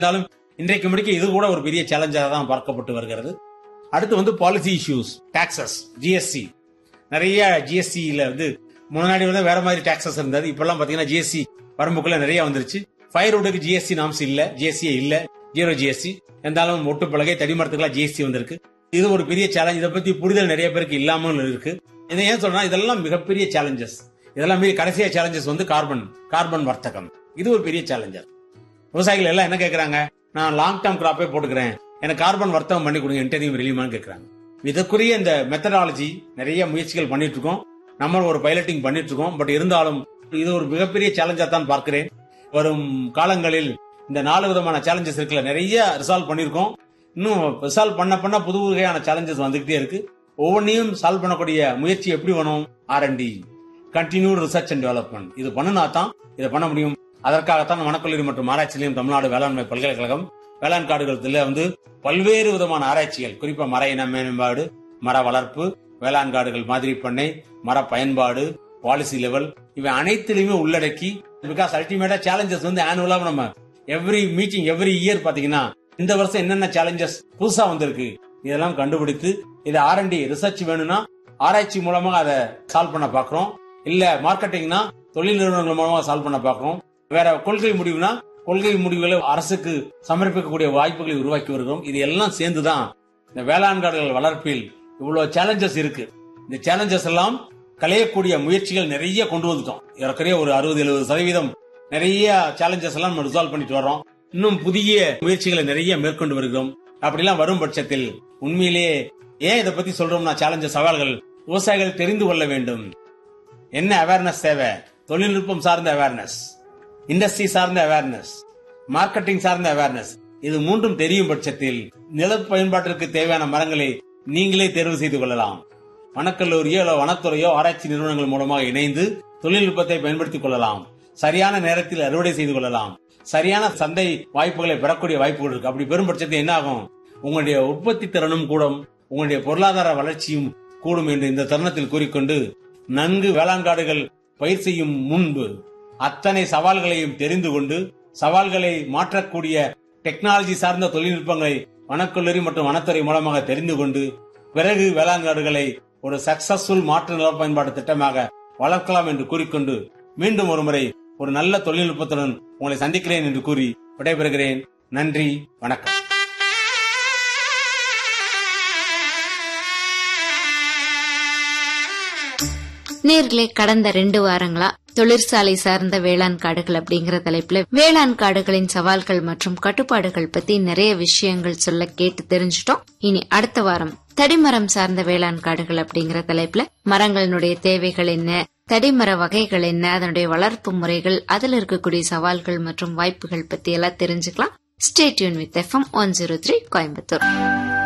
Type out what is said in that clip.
இருந்தாலும் இன்றைக்கு முடிக்க இது கூட ஒரு பெரிய சேலஞ்சாக தான் பார்க்கப்பட்டு வருகிறது அடுத்து வந்து பாலிசி இஷ்யூஸ் டாக்ஸஸ் ஜிஎஸ்டி நிறைய ஜிஎஸ்டியில வந்து முன்னாடி வந்து வேற மாதிரி டாக்ஸஸ் இருந்தது இப்பெல்லாம் பாத்தீங்கன்னா ஜிஎஸ்டி வரம்புக்குள்ள நிறைய வந்துருச்சு ஃபயர்வுட்டுக்கு ஜிஎஸ்டி நாம்ஸ் இல்ல ஜிஎஸ்டி இல்ல ஜீரோ ஜிஎஸ்டி இருந்தாலும் ஒட்டு பலகை தடிமரத்துக்குலாம் ஜிஎஸ்டி வந்திருக்கு இது ஒரு பெரிய சேலஞ்ச் இதை பத்தி புரிதல் நிறைய பேருக்கு இல்லாமல் இருக்கு இதை ஏன் சொல்றேன் இதெல்லாம் மிகப்பெரிய சேலஞ்சஸ் இதெல்லாம் மீறி கடைசியா சேலஞ்சஸ் வந்து கார்பன் கார்பன் வர்த்தகம் இது ஒரு பெரிய சேலஞ்சர் விவசாயிகள் எல்லாம் என்ன கேக்குறாங்க நான் லாங் டேர்ம் கிராப்பே போட்டுக்கிறேன் எனக்கு கார்பன் வர்த்தகம் பண்ணி கொடுங்க இன்டர்வியூ வெளியுமான்னு கேக்குறாங்க இதற்குரிய இந்த மெத்தடாலஜி நிறைய முயற்சிகள் பண்ணிட்டு இருக்கோம் நம்ம ஒரு பைலட்டிங் பண்ணிட்டு இருக்கோம் பட் இருந்தாலும் இது ஒரு மிகப்பெரிய சேலஞ்சா தான் பார்க்கிறேன் வரும் காலங்களில் இந்த நாலு விதமான சேலஞ்சஸ் இருக்குல்ல நிறைய ரிசால்வ் பண்ணிருக்கோம் இன்னும் ரிசால்வ் பண்ண பண்ண புது வகையான சேலஞ்சஸ் வந்துகிட்டே இருக்கு ஒவ்வொன்றையும் சால்வ் பண்ணக்கூடிய முயற்சி எப்படி வேணும் R and D continue research and development இது பண்ணினா தான் இதை பண்ண முடியும் அதற்காகத்தான் வனக்கல்லூரி மற்றும் ஆராய்ச்சி நிலையம் தமிழ்நாடு வேளாண்மை பல்கலைக்கழகம் வேளாண் காடுகளத்துல வந்து பல்வேறு விதமான ஆராய்ச்சிகள் குறிப்பா மர இன மேம்பாடு மர வளர்ப்பு வேளாண் காடுகள் மாதிரி பண்ணை மர பயன்பாடு பாலிசி லெவல் இவை அனைத்திலுமே உள்ளடக்கி பிகாஸ் அல்டிமேட்டா சேலஞ்சஸ் வந்து ஆனுவலா நம்ம எவ்ரி மீட்டிங் எவ்ரி இயர் பாத்தீங்கன்னா இந்த வருஷம் என்னென்ன சேலஞ்சஸ் புதுசா வந்திருக்கு இதெல்லாம் கண்டுபிடித்து இது ஆர் டி ரிசர்ச் வேணும்னா ஆராய்ச்சி மூலமா அதை சால்வ் பண்ண பாக்குறோம் இல்ல மார்க்கெட்டிங்னா தொழில் நிறுவனங்கள் மூலமா சால்வ் பண்ண பாக்குறோம் வேற கொள்கை முடிவுனா கொள்கை முடிவுகளை அரசுக்கு சமர்ப்பிக்கக்கூடிய வாய்ப்புகளை உருவாக்கி வருகிறோம் இது எல்லாம் சேர்ந்துதான் இந்த வேளாண் காடுகள் வளர்ப்பில் இவ்வளவு சேலஞ்சஸ் இருக்கு இந்த சேலஞ்சஸ் எல்லாம் களையக்கூடிய முயற்சிகள் நிறைய கொண்டு வந்துட்டோம் ஏறக்குறைய ஒரு அறுபது எழுபது சதவீதம் நிறைய சேலஞ்சஸ் எல்லாம் நம்ம ரிசால்வ் பண்ணிட்டு வரோம் இன்னும் புதிய முயற்சிகளை நிறைய மேற்கொண்டு வருகிறோம் அப்படிலாம் வரும் பட்சத்தில் உண்மையிலேயே ஏன் இதை பத்தி சொல்றோம்னா சேலஞ்சஸ் சவால்கள் விவசாயிகள் தெரிந்து கொள்ள வேண்டும் என்ன அவேர்னஸ் தேவை தொழில்நுட்பம் சார்ந்த அவேர்னஸ் இண்டஸ்ட்ரி சார்ந்த அவேர்னஸ் மார்க்கெட்டிங் சார்ந்த அவேர்னஸ் இது மூன்றும் தெரியும் பட்சத்தில் நில பயன்பாட்டிற்கு தேவையான மரங்களை நீங்களே தேர்வு செய்து கொள்ளலாம் வனக்கல்லூரியோ இல்ல வனத்துறையோ ஆராய்ச்சி நிறுவனங்கள் மூலமாக இணைந்து தொழில்நுட்பத்தை பயன்படுத்திக் கொள்ளலாம் சரியான நேரத்தில் அறுவடை செய்து கொள்ளலாம் சரியான சந்தை வாய்ப்புகளை பெறக்கூடிய வாய்ப்புகள் இருக்கு அப்படி பெரும் பட்சத்தில் என்ன ஆகும் உங்களுடைய உற்பத்தி திறனும் கூடும் உங்களுடைய பொருளாதார வளர்ச்சியும் கூடும் என்று இந்த தருணத்தில் கூறிக்கொண்டு நன்கு வேளாண்காடுகள் பயிர் செய்யும் முன்பு அத்தனை சவால்களையும் தெரிந்து கொண்டு சவால்களை மாற்றக்கூடிய டெக்னாலஜி சார்ந்த தொழில்நுட்பங்களை வனக்கல்லூரி மற்றும் வனத்துறை மூலமாக தெரிந்து கொண்டு பிறகு வேளாண்காடுகளை ஒரு சக்சஸ்ஃபுல் மாற்று நில பயன்பாடு திட்டமாக வளர்க்கலாம் என்று கூறிக்கொண்டு மீண்டும் ஒருமுறை ஒரு நல்ல தொழில்நுட்பத்துடன் உங்களை சந்திக்கிறேன் என்று கூறி விடைபெறுகிறேன் நன்றி வணக்கம் நேர்களே கடந்த ரெண்டு வாரங்களா தொழிற்சாலை சார்ந்த வேளாண் காடுகள் அப்படிங்கிற தலைப்புல வேளாண் காடுகளின் சவால்கள் மற்றும் கட்டுப்பாடுகள் பத்தி நிறைய விஷயங்கள் சொல்ல கேட்டு தெரிஞ்சிட்டோம் இனி அடுத்த வாரம் தடிமரம் சார்ந்த வேளாண் காடுகள் அப்படிங்கிற தலைப்புல மரங்களினுடைய தேவைகள் என்ன தடிமர வகைகள் என்ன அதனுடைய வளர்ப்பு முறைகள் அதுல இருக்கக்கூடிய சவால்கள் மற்றும் வாய்ப்புகள் பத்தி எல்லாம் தெரிஞ்சுக்கலாம் stay tuned with FM one zero three Coimbatore